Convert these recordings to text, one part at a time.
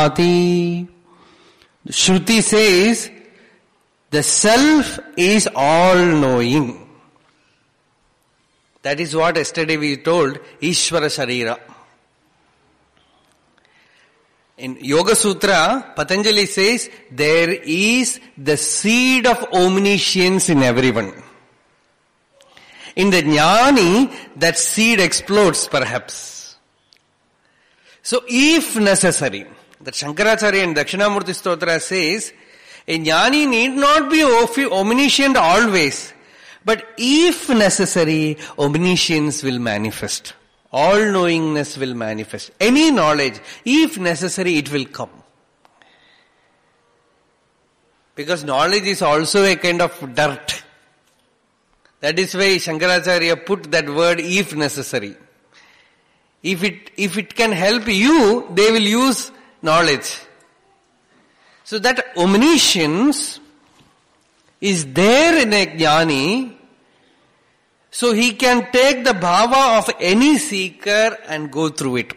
Ati. Shruti says the self is all knowing. That is what yesterday we told Ishvara Sharira. In Yoga Sutra, Patanjali says there is the seed of omniscience in everyone. In the jnani, that seed explodes perhaps. So if necessary, that Shankaracharya in Dakshinamurti Stotra says, a jnani need not be omniscient always, but if necessary, omniscience will manifest. All knowingness will manifest. Any knowledge, if necessary, it will come. Because knowledge is also a kind of dirt. That is why Shankaracharya put that word if necessary. If it, if it can help you, they will use knowledge. So that omniscience is there in a jnani, so he can take the bhava of any seeker and go through it.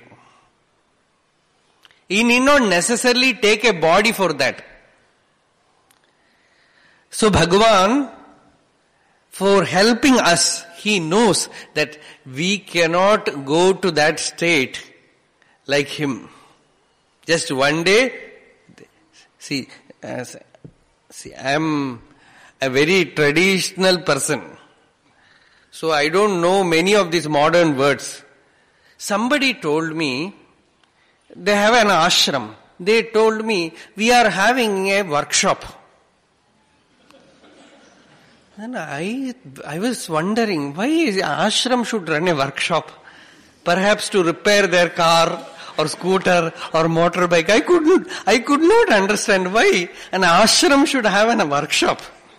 He need not necessarily take a body for that. So Bhagavan, for helping us, he knows that we cannot go to that state like him. Just one day, see, as, see, I am a very traditional person. So I don't know many of these modern words. Somebody told me, they have an ashram. They told me, we are having a workshop. And I, I was wondering, why is ashram should run a workshop? Perhaps to repair their car or scooter or motorbike. I couldn't, I could not understand why an ashram should have an, a workshop.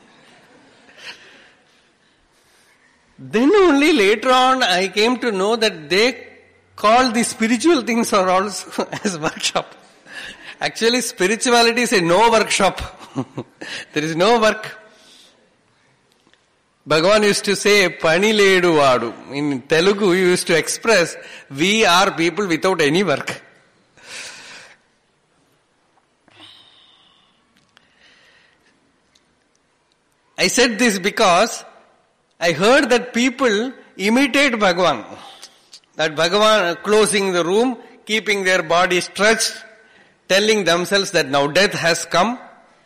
Then only later on I came to know that they call the spiritual things are also as workshop. Actually spirituality is a no workshop. there is no work. Bhagavan used to say, Pani ledu vadu. In Telugu, he used to express, we are people without any work. I said this because I heard that people imitate Bhagavan. That Bhagavan closing the room, keeping their body stretched, telling themselves that now death has come,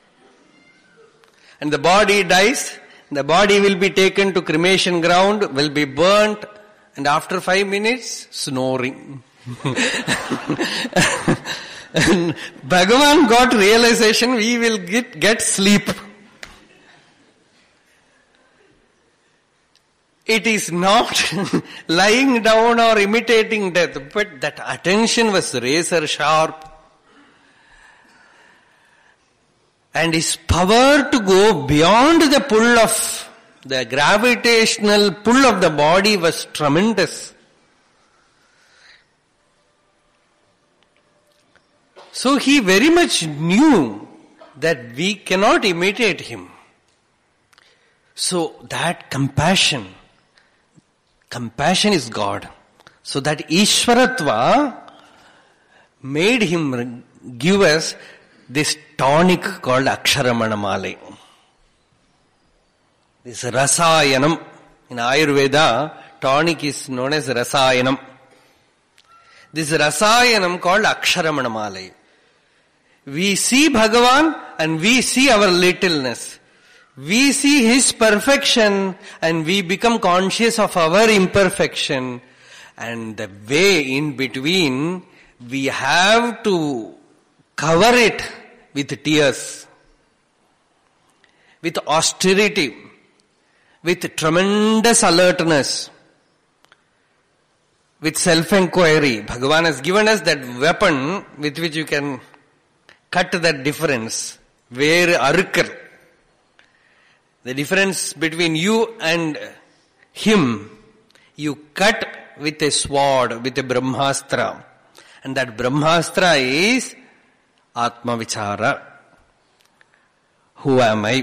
and the body dies, the body will be taken to cremation ground, will be burnt, and after five minutes, snoring. Bhagavan got realization, we will get, get sleep. It is not lying down or imitating death, but that attention was razor sharp. And his power to go beyond the pull of the gravitational pull of the body was tremendous. So he very much knew that we cannot imitate him. So that compassion, compassion is God. So that Ishwaratva made him give us this tonic called Aksharamanamale. This Rasayanam. In Ayurveda, tonic is known as Rasayanam. This Rasayanam called Aksharamanamale. We see Bhagavan and we see our littleness. We see His perfection and we become conscious of our imperfection. And the way in between, we have to cover it with tears, with austerity, with tremendous alertness, with self-inquiry. Bhagavan has given us that weapon with which you can cut that difference. Where arukar. The difference between you and him, you cut with a sword, with a brahmastra. And that brahmastra is Atma Vichara. Who am I?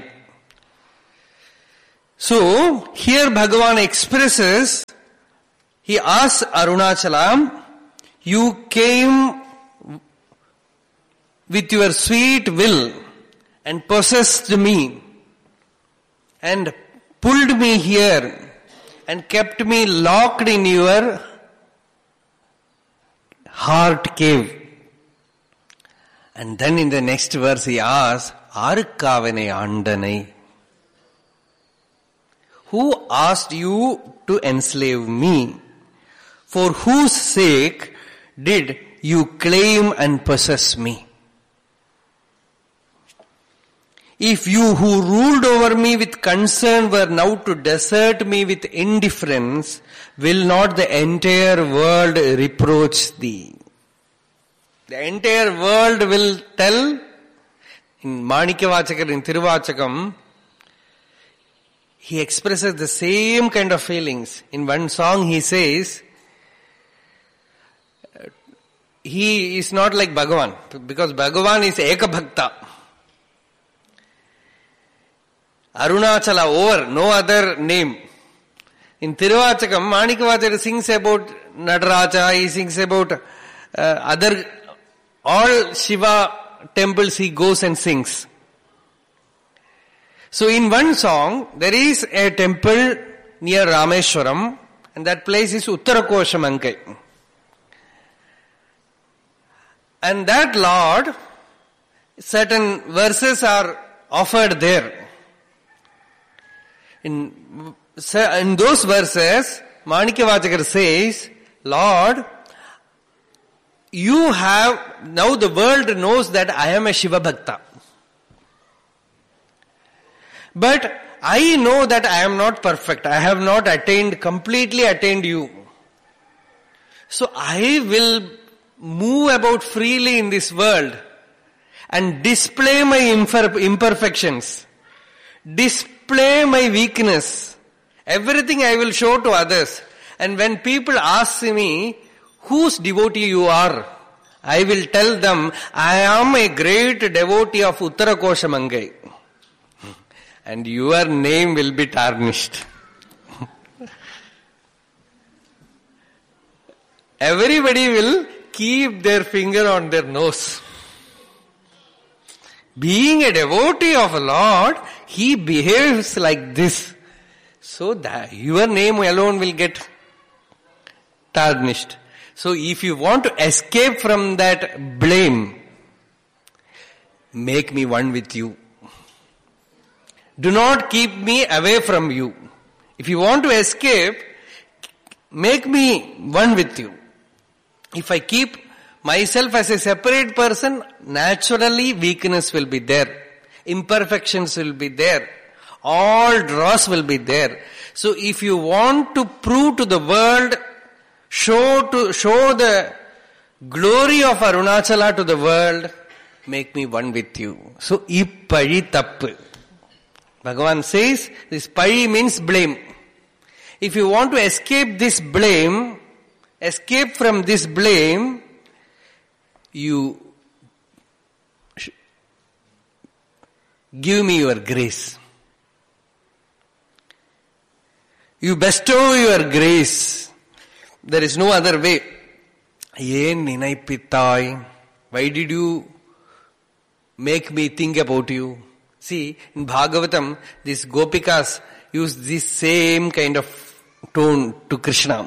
So, here Bhagavan expresses, he asks Arunachalam, you came with your sweet will and possessed me and pulled me here and kept me locked in your heart cave. And then in the next verse he asks, Arukavane Andane. Who asked you to enslave me? For whose sake did you claim and possess me? If you who ruled over me with concern were now to desert me with indifference, will not the entire world reproach thee? The entire world will tell in Manikavachakar, in Tiruvachakam, he expresses the same kind of feelings. In one song he says, he is not like Bhagavan, because Bhagavan is Eka Bhakta. Arunachala over, no other name. In Tiruvachakam, Manikavachar sings about Nadaraja, he sings about uh, other, all Shiva temples he goes and sings. So in one song, there is a temple near Rameshwaram, and that place is Uttarakoshamankai. And that Lord, certain verses are offered there. In, in those verses, Manikavachakar says, Lord, you have, now the world knows that I am a Shiva Bhakta. But I know that I am not perfect. I have not attained, completely attained you. So I will move about freely in this world and display my imperfections, display my weakness. Everything I will show to others. And when people ask me, whose devotee you are, I will tell them, I am a great devotee of Uttarakosha Mangai. And your name will be tarnished. Everybody will keep their finger on their nose. Being a devotee of a Lord, he behaves like this. So that your name alone will get tarnished. So if you want to escape from that blame, make me one with you. Do not keep me away from you. If you want to escape, make me one with you. If I keep myself as a separate person, naturally weakness will be there. Imperfections will be there. All dross will be there. So if you want to prove to the world, show to, show the glory of Arunachala to the world, make me one with you. So, ippari tappu. Bhagavan says, this pari means blame. If you want to escape this blame, escape from this blame, you give me your grace. You bestow your grace. There is no other way. ஏன் நினைப்பித்தாய் why did you make me think about you see in bhagavatam these gopikas use this same kind of tone to krishna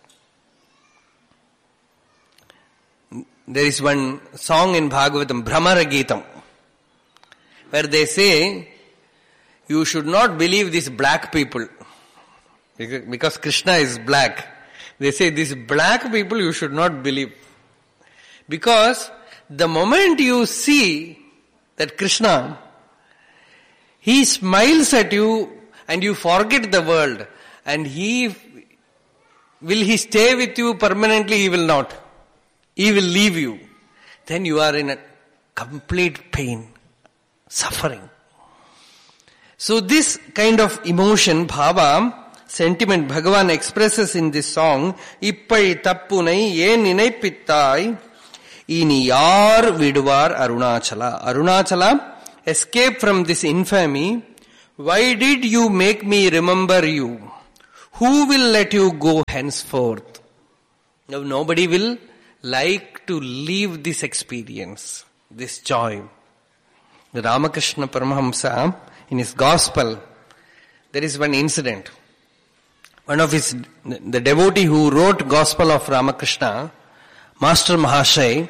there is one song in bhagavatam brahmara geetam where they say you should not believe these black people because krishna is black they say these black people you should not believe. Because the moment you see that Krishna, he smiles at you and you forget the world and he, will he stay with you permanently? He will not. He will leave you. Then you are in a complete pain, suffering. So this kind of emotion, bhava, sentiment Bhagavan expresses in this song, Ippai tappunai ஏன் நினைப்பித்தாய் இனி யார் விடுவார் Arunachala Arunachala escape from this infamy why did you make me remember you who will let you go henceforth now nobody will like to leave this experience this joy. The Ramakrishna Paramahamsa, in his gospel, there is one incident. One of his, the devotee who wrote Gospel of Ramakrishna, Master Mahashay,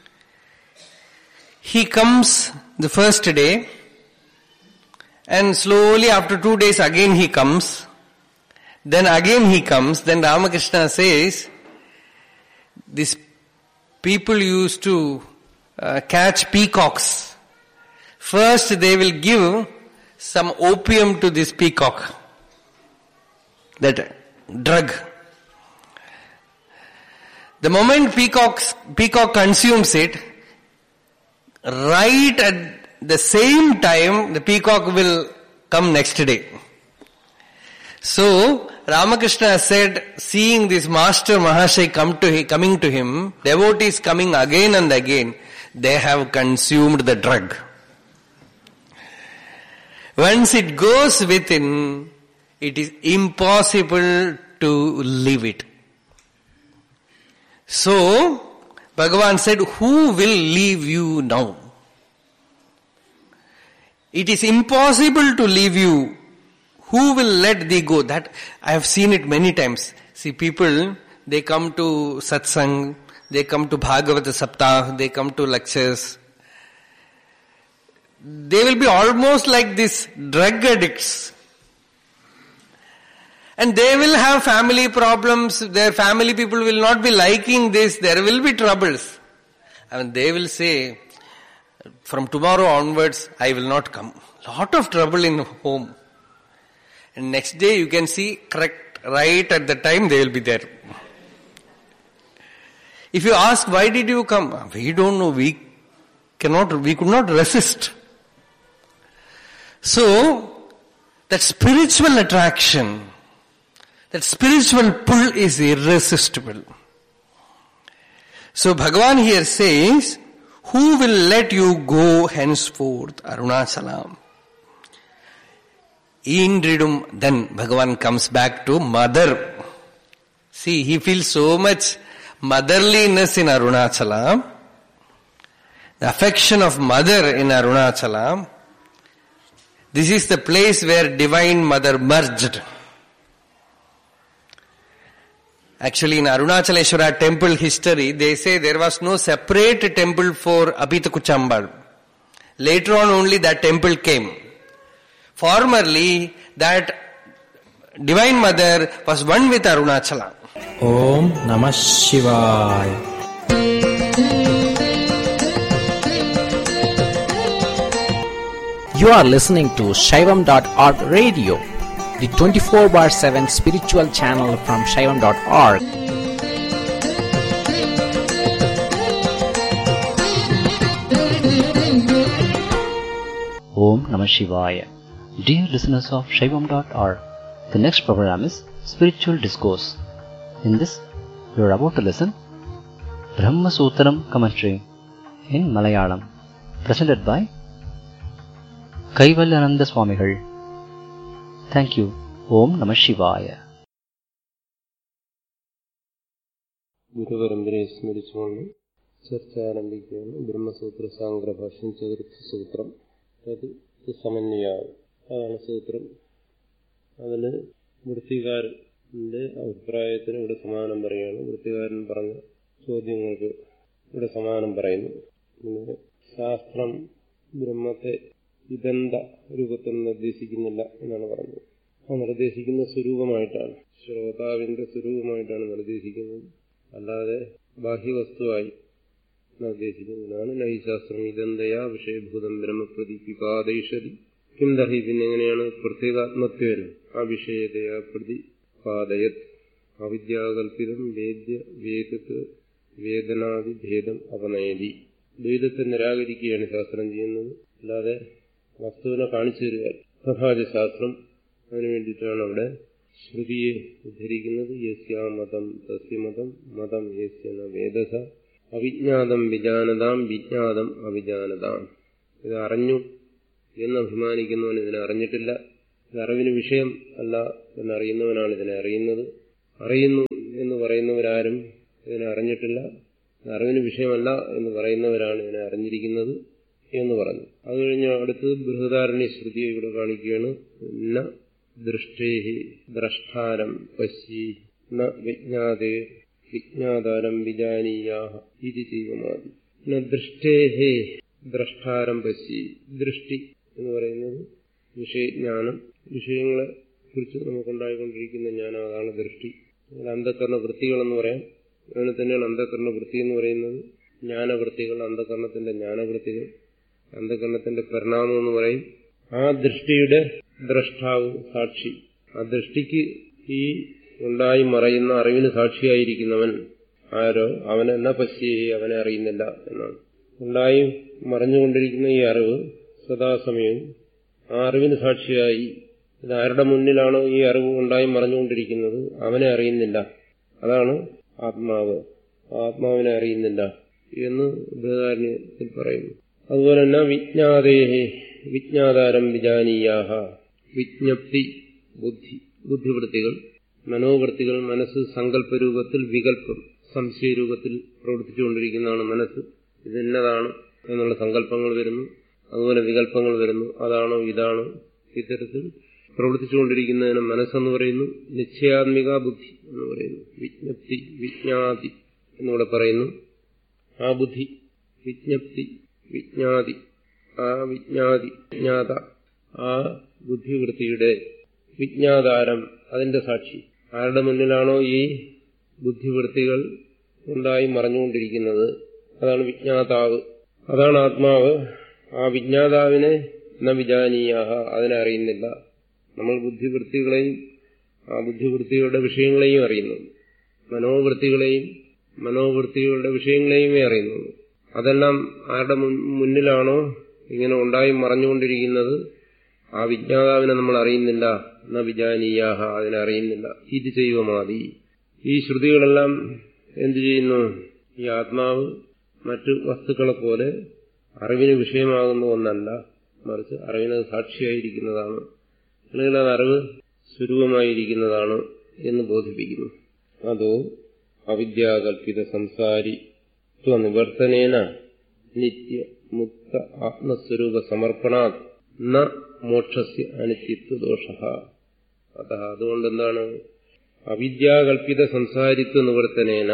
he comes the first day and slowly after two days again he comes. Then again he comes. Then Ramakrishna says, these people used to uh, catch peacocks. First they will give some opium to this peacock. That drug. The moment peacocks, peacock consumes it, right at the same time the peacock will come next day. So Ramakrishna said, seeing this master Mahashay come to him, coming to him, devotees coming again and again, they have consumed the drug. Once it goes within, it is impossible to leave it. So, Bhagavan said, who will leave you now? It is impossible to leave you. Who will let thee go? That, I have seen it many times. See, people, they come to satsang, they come to Bhagavata Saptah, they come to lectures. They will be almost like these drug addicts. And they will have family problems, their family people will not be liking this, there will be troubles. And they will say, from tomorrow onwards, I will not come. Lot of trouble in home. And next day you can see correct, right at the time they will be there. If you ask, why did you come? We don't know, we cannot, we could not resist. So, that spiritual attraction, that spiritual pull is irresistible. So Bhagavan here says, who will let you go henceforth, Arunachalam? Indridum, then Bhagavan comes back to mother. See, he feels so much motherliness in Arunachala. The affection of mother in Arunachala. This is the place where divine mother merged. Actually, in Arunachaleshwara temple history, they say there was no separate temple for Abhitakuchambal. Later on only that temple came. Formerly, that Divine Mother was one with Arunachala. Om Namah Shivaya. You are listening to Shaivam.org radio, the 24 bar 7 spiritual channel from Shaivam.org. Om Namah Shivaya. Dear listeners of Shaivam.org, the next program is Spiritual Discourse. In this, you are about to listen Brahma Sutram commentary in Malayalam, presented by Kaivalyananda Swamigal. Thank you. Om Namah Shivaya. ഗുരുപരമ്പരയെ സ്മരിച്ചുകൊണ്ട് ചർച്ച ആരംഭിക്കുകയാണ് ബ്രഹ്മസൂത്ര സാങ്കര ഭാഷ്യം ചതുർത്ഥ സൂത്രം അത് സമന്വയാകും അതാണ് സൂത്രം അതിന് വൃത്തികാരന്റെ അഭിപ്രായത്തിന് ഇവിടെ സമാനം പറയുകയാണ് വൃത്തികാരൻ പറഞ്ഞ ചോദ്യങ്ങൾക്ക് ഇവിടെ സമാനം പറയുന്നു പിന്നെ ശാസ്ത്രം ബ്രഹ്മത്തെ ഇതെന്ത രൂപത്തിൽ നിർദ്ദേശിക്കുന്നില്ല എന്നാണ് പറഞ്ഞത് ആ നിർദ്ദേശിക്കുന്ന സ്വരൂപമായിട്ടാണ് ശ്രോതാവിന്റെ സ്വരൂപമായിട്ടാണ് നിർദ്ദേശിക്കുന്നത് അല്ലാതെ ബാഹ്യവസ്തുവായി നിർദ്ദേശിക്കുന്നതിനാണ് നൈശാസ്ത്രം ഇതെന്തയാ വിഷയഭൂതം ബ്രഹ്മപ്രതിപാദയിഷതി കിം ദഹി പിന്നെ എങ്ങനെയാണ് പ്രത്യേകാത്മത്വേന ആ വിഷയതയാ പ്രതിപാദയത് അവിദ്യാകൽപിതം വേദ്യ വേദത്ത് വേദനാദി ഭേദം അപനയതി ദ്വൈതത്തെ നിരാകരിക്കുകയാണ് ശാസ്ത്രം ചെയ്യുന്നത് അല്ലാതെ വസ്തുവിനെ കാണിച്ചു തരിക തഥാച ശാസ്ത്രം അതിനു വേണ്ടിയിട്ടാണ് അവിടെ ശ്രുതിയെ ഉദ്ധരിക്കുന്നത് യസ്യാമതം തസ്യമതം മതം യസ്യന വേദസ അവിജ്ഞാതം വിജാനതാം വിജ്ഞാതം അവിജാനതാം ഇത് അറിഞ്ഞു എന്ന് അഭിമാനിക്കുന്നവൻ ഇതിനെ അറിഞ്ഞിട്ടില്ല ഇത് അറിവിന് വിഷയം അല്ല എന്നറിയുന്നവനാണ് ഇതിനെ അറിയുന്നത് അറിയുന്നു എന്ന് പറയുന്നവരാരും ഇതിനെ അറിഞ്ഞിട്ടില്ല അറിവിന് വിഷയമല്ല എന്ന് പറയുന്നവരാണ് ഇതിനെ അറിഞ്ഞിരിക്കുന്നത് എന്ന് പറഞ്ഞു അത് കഴിഞ്ഞ് അടുത്ത് ബൃഹദാരണ്യ ശ്രുതി ഇവിടെ കാണിക്കുകയാണ് ന ദൃഷ്ടേഹി ദ്രഷ്ടാരം പശ്യി ന വിജ്ഞാതേ വിജ്ഞാതാരം വിജാനീയാഹ ഇത് ചെയ്യുമാതി ന ദൃഷ്ടേഹേ ദ്രഷ്ടാരം പശ്യി ദൃഷ്ടി എന്ന് പറയുന്നത് വിഷയജ്ഞാനം വിഷയങ്ങളെ കുറിച്ച് നമുക്കുണ്ടായിക്കൊണ്ടിരിക്കുന്ന ജ്ഞാനം അതാണ് ദൃഷ്ടി അന്ധകരണ വൃത്തികളെന്ന് പറയാം അങ്ങനെ തന്നെയാണ് അന്ധകരണ വൃത്തി എന്ന് പറയുന്നത് ജ്ഞാനവൃത്തികൾ അന്ധകരണത്തിന്റെ ജ്ഞാനവൃത്തികൾ അന്ധകരണത്തിന്റെ പരിണാമം എന്ന് പറയും ആ ദൃഷ്ടിയുടെ ദ്രഷ്ടാവ് സാക്ഷി ആ ദൃഷ്ടിക്ക് ഈ ഉണ്ടായി മറയുന്ന അറിവിന് സാക്ഷിയായിരിക്കുന്നവൻ ആരോ അവനെ എന്ന പശ്യ അവനെ അറിയുന്നില്ല എന്നാണ് ഉണ്ടായി മറഞ്ഞുകൊണ്ടിരിക്കുന്ന ഈ അറിവ് സദാസമയവും ആ അറിവിന് സാക്ഷിയായി ഇത് ആരുടെ മുന്നിലാണോ ഈ അറിവ് ഉണ്ടായി മറഞ്ഞുകൊണ്ടിരിക്കുന്നത് അവനെ അറിയുന്നില്ല അതാണ് ആത്മാവ് ആത്മാവിനെ അറിയുന്നില്ല എന്ന് ബൃഹദാരണ്യത്തിൽ പറയുന്നു അതുപോലെ തന്നെ വിജ്ഞാതേഹേ വിജ്ഞാതാരം വിജാനീയാഹ വിജ്ഞപ്തി ബുദ്ധി ബുദ്ധിവൃത്തികൾ മനോവൃത്തികൾ മനസ്സ് സങ്കല്പരൂപത്തിൽ വികല്പം സംശയരൂപത്തിൽ പ്രവർത്തിച്ചുകൊണ്ടിരിക്കുന്നതാണ് മനസ്സ് ഇതെന്നതാണ് എന്നുള്ള സങ്കല്പങ്ങൾ വരുന്നു അതുപോലെ വികല്പങ്ങൾ വരുന്നു അതാണോ ഇതാണോ ഇത്തരത്തിൽ പ്രവർത്തിച്ചുകൊണ്ടിരിക്കുന്നതിന് മനസ്സെന്ന് പറയുന്നു നിശ്ചയാത്മിക ബുദ്ധി എന്ന് പറയുന്നു വിജ്ഞപ്തി വിജ്ഞാതി എന്നിവിടെ പറയുന്നു ആ ബുദ്ധി വിജ്ഞപ്തി വിജ്ഞാതി ആ വിജ്ഞാതി വിജ്ഞാത ആ ബുദ്ധിവൃത്തിയുടെ വിജ്ഞാതാരം അതിന്റെ സാക്ഷി ആരുടെ മുന്നിലാണോ ഈ ബുദ്ധിവൃത്തികൾ ഉണ്ടായി മറഞ്ഞുകൊണ്ടിരിക്കുന്നത് അതാണ് വിജ്ഞാതാവ് അതാണ് ആത്മാവ് ആ വിജ്ഞാതാവിനെ ന വിജാനീയാഹ അതിനെ അറിയുന്നില്ല നമ്മൾ ബുദ്ധിവൃത്തികളെയും ആ ബുദ്ധിവൃത്തികളുടെ വിഷയങ്ങളെയും അറിയുന്നു മനോവൃത്തികളെയും മനോവൃത്തികളുടെ വിഷയങ്ങളെയുമേ അറിയുന്നു അതെല്ലാം ആരുടെ മുന്നിലാണോ ഇങ്ങനെ ഉണ്ടായി മറഞ്ഞുകൊണ്ടിരിക്കുന്നത് ആ വിജ്ഞാതാവിനെ നമ്മൾ അറിയുന്നില്ല ന വിജാനീയാഹ അതിനെ അറിയുന്നില്ല ഇത് ചെയ്യുക മാതി ഈ ശ്രുതികളെല്ലാം എന്തു ചെയ്യുന്നു ഈ ആത്മാവ് മറ്റു വസ്തുക്കളെ പോലെ അറിവിന് വിഷയമാകുന്ന ഒന്നല്ല മറിച്ച് അറിവിന് സാക്ഷിയായിരിക്കുന്നതാണ് അല്ലെങ്കിൽ അത് അറിവ് സ്വരൂപമായിരിക്കുന്നതാണ് എന്ന് ബോധിപ്പിക്കുന്നു അതോ അവിദ്യാകൽപിത സംസാരി നിവർത്തനേന നിത്യ മുക്ത ആത്മസ്വരൂപ സമർപ്പണാ ന മോക്ഷസ്യ അനിത്യത്വ ദോഷ അത അതുകൊണ്ട് എന്താണ് അവിദ്യാകൽപിത സംസാരിത്വ നിവർത്തനേന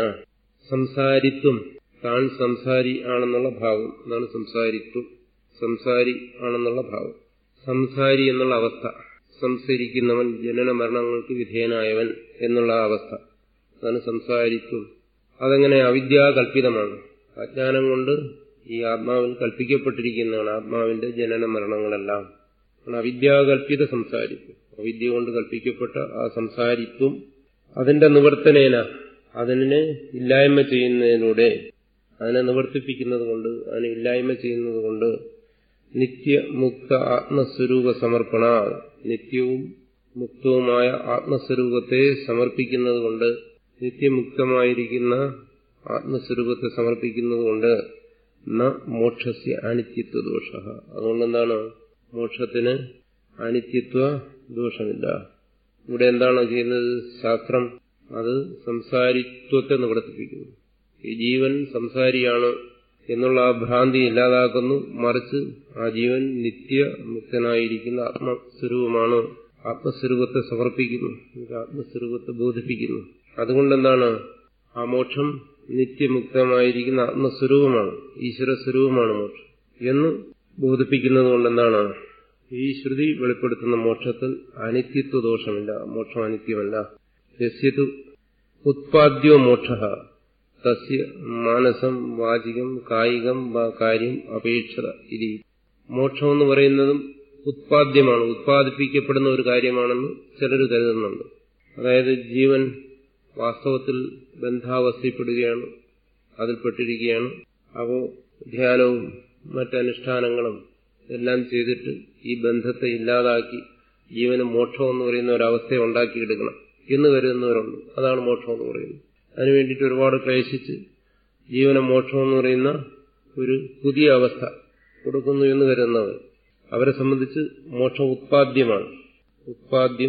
സംസാരിത്വം താൻ സംസാരി ആണെന്നുള്ള ഭാവം അതാണ് സംസാരിത്വം സംസാരി ആണെന്നുള്ള ഭാവം സംസാരി എന്നുള്ള അവസ്ഥ സംസരിക്കുന്നവൻ ജനന മരണങ്ങൾക്ക് വിധേയനായവൻ എന്നുള്ള അവസ്ഥ അതാണ് സംസാരിത്വം അതെങ്ങനെ അവിദ്യാകൽപിതമാണ് അജ്ഞാനം കൊണ്ട് ഈ ആത്മാവിൽ കൽപ്പിക്കപ്പെട്ടിരിക്കുന്നതാണ് ആത്മാവിന്റെ ജനന മരണങ്ങളെല്ലാം അവിദ്യാകൽപിത സംസാരിത്വം അവിദ്യ കൊണ്ട് കൽപ്പിക്കപ്പെട്ട ആ സംസാരിത്വം അതിന്റെ നിവർത്തനേന അതിനെ ഇല്ലായ്മ ചെയ്യുന്നതിലൂടെ അതിനെ നിവർത്തിപ്പിക്കുന്നത് കൊണ്ട് അതിനെ ഇല്ലായ്മ ചെയ്യുന്നത് കൊണ്ട് നിത്യമുക്ത ആത്മസ്വരൂപ സമർപ്പണ നിത്യവും മുക്തവുമായ ആത്മസ്വരൂപത്തെ സമർപ്പിക്കുന്നത് കൊണ്ട് നിത്യമുക്തമായിരിക്കുന്ന ആത്മസ്വരൂപത്തെ സമർപ്പിക്കുന്നത് കൊണ്ട് ന മോക്ഷസ്യ അനിത്യത്വ ദോഷ അതുകൊണ്ട് എന്താണ് മോക്ഷത്തിന് അനിത്യത്വ ദോഷമില്ല ഇവിടെ എന്താണ് ചെയ്യുന്നത് ശാസ്ത്രം അത് സംസാരിത്വത്തെ നിവർത്തിപ്പിക്കുന്നു ഈ ജീവൻ സംസാരിയാണ് എന്നുള്ള ആ ഭ്രാന്തി ഇല്ലാതാക്കുന്നു മറിച്ച് ആ ജീവൻ നിത്യ മുക്തനായിരിക്കുന്ന ആത്മസ്വരൂപമാണ് ആത്മസ്വരൂപത്തെ സമർപ്പിക്കുന്നു ആത്മസ്വരൂപത്തെ ബോധിപ്പിക്കുന്നു അതുകൊണ്ടെന്താണ് ആ മോക്ഷം നിത്യമുക്തമായിരിക്കുന്ന ആത്മസ്വരൂപമാണ് ഈശ്വര സ്വരൂപമാണ് മോക്ഷം എന്ന് ബോധിപ്പിക്കുന്നത് കൊണ്ടെന്താണ് ഈ ശ്രുതി വെളിപ്പെടുത്തുന്ന മോക്ഷത്തിൽ അനിത്യത്വ ദോഷമില്ല മോക്ഷം അനിത്യമല്ല യസ്യതു ഉത്പാദ്യോ മോക്ഷ തസ്യ മാനസം വാചികം കായികം വാ കാര്യം അപേക്ഷത ഇരി മോക്ഷം എന്ന് പറയുന്നതും ഉത്പാദ്യമാണ് ഉത്പാദിപ്പിക്കപ്പെടുന്ന ഒരു കാര്യമാണെന്ന് ചിലർ കരുതുന്നുണ്ട് അതായത് ജീവൻ വാസ്തവത്തിൽ ബന്ധാവസ്ഥയിൽപ്പെടുകയാണ് അതിൽപ്പെട്ടിരിക്കുകയാണ് അപ്പോൾ ധ്യാനവും മറ്റനുഷ്ഠാനങ്ങളും എല്ലാം ചെയ്തിട്ട് ഈ ബന്ധത്തെ ഇല്ലാതാക്കി ജീവന് മോക്ഷം എന്ന് പറയുന്ന ഒരവസ്ഥയെ ഉണ്ടാക്കിയെടുക്കണം എന്ന് കരുതുന്നവരുണ്ട് അതാണ് മോക്ഷം എന്ന് പറയുന്നത് അതിനു വേണ്ടിയിട്ട് ഒരുപാട് ക്ലേശിച്ച് ജീവന മോക്ഷം എന്ന് പറയുന്ന ഒരു പുതിയ അവസ്ഥ കൊടുക്കുന്നു എന്ന് കരുതുന്നവർ അവരെ സംബന്ധിച്ച് മോക്ഷം ഉത്പാദ്യമാണ് ഉത്പാദ്യം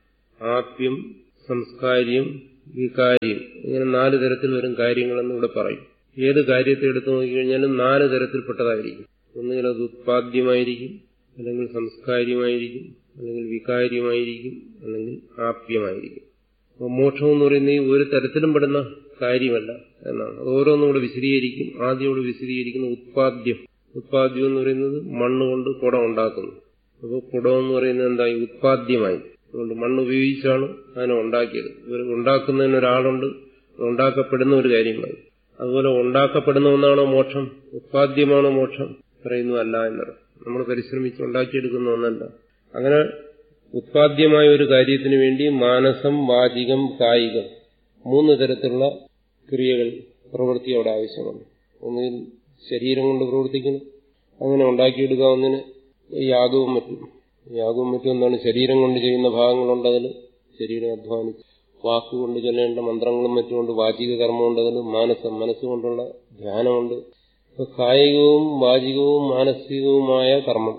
ആപ്യം സംസ്കാര്യം വികാര്യം ഇങ്ങനെ നാല് തരത്തിൽ വരും കാര്യങ്ങളെന്ന് ഇവിടെ പറയും ഏത് കാര്യത്തെ എടുത്തു നോക്കിക്കഴിഞ്ഞാലും നാല് തരത്തിൽപ്പെട്ടതായിരിക്കും ഒന്നുകിൽ അത് ഉത്പാദ്യമായിരിക്കും അല്ലെങ്കിൽ സംസ്കാര്യമായിരിക്കും അല്ലെങ്കിൽ വികാര്യമായിരിക്കും അല്ലെങ്കിൽ ആപ്യമായിരിക്കും അപ്പോൾ മോക്ഷം എന്ന് പറയുന്നത് ഈ ഒരു തരത്തിലും പെടുന്ന കാര്യമല്ല എന്നാണ് അത് ഓരോന്നും കൂടെ വിശദീകരിക്കും ആദ്യം കൂടെ വിശദീകരിക്കുന്ന ഉത്പാദ്യം ഉത്പാദ്യം എന്ന് പറയുന്നത് മണ്ണ് കൊണ്ട് കുടം ഉണ്ടാക്കുന്നു അപ്പോൾ കുടം എന്ന് പറയുന്നത് എന്തായി ഉത്പാദ്യമായി അതുകൊണ്ട് മണ്ണ് ഉപയോഗിച്ചാണ് അതിനെ ഉണ്ടാക്കിയത് ഒരു ഉണ്ടാക്കുന്നതിന് ഒരാളുണ്ട് ഉണ്ടാക്കപ്പെടുന്ന ഒരു കാര്യമായി അതുപോലെ ഉണ്ടാക്കപ്പെടുന്ന ഒന്നാണോ മോക്ഷം ഉത്പാദ്യമാണോ മോക്ഷം പറയുന്നു അല്ല എന്നറിയാം നമ്മൾ പരിശ്രമിച്ച് ഉണ്ടാക്കിയെടുക്കുന്ന ഒന്നല്ല അങ്ങനെ ഉത്പാദ്യമായ ഒരു കാര്യത്തിന് വേണ്ടി മാനസം വാചികം കായികം മൂന്ന് തരത്തിലുള്ള ക്രിയകൾ പ്രവൃത്തി അവിടെ ആവശ്യമാണ് ഒന്നുകിൽ ശരീരം കൊണ്ട് പ്രവർത്തിക്കണം അങ്ങനെ ഉണ്ടാക്കിയെടുക്കാവുന്നതിന് യാഗവും മറ്റും യാഗവും മറ്റും എന്താണ് ശരീരം കൊണ്ട് ചെയ്യുന്ന ഭാഗങ്ങളുണ്ട് അതിൽ ശരീരം അധ്വാനിച്ച് വാക്കുകൊണ്ട് ചൊല്ലേണ്ട മന്ത്രങ്ങളും മറ്റുകൊണ്ട് വാചിക കർമ്മമുണ്ട് അതിൽ മാനസം മനസ്സുകൊണ്ടുള്ള ധ്യാനമുണ്ട് ഇപ്പൊ കായികവും വാചികവും മാനസികവുമായ കർമ്മം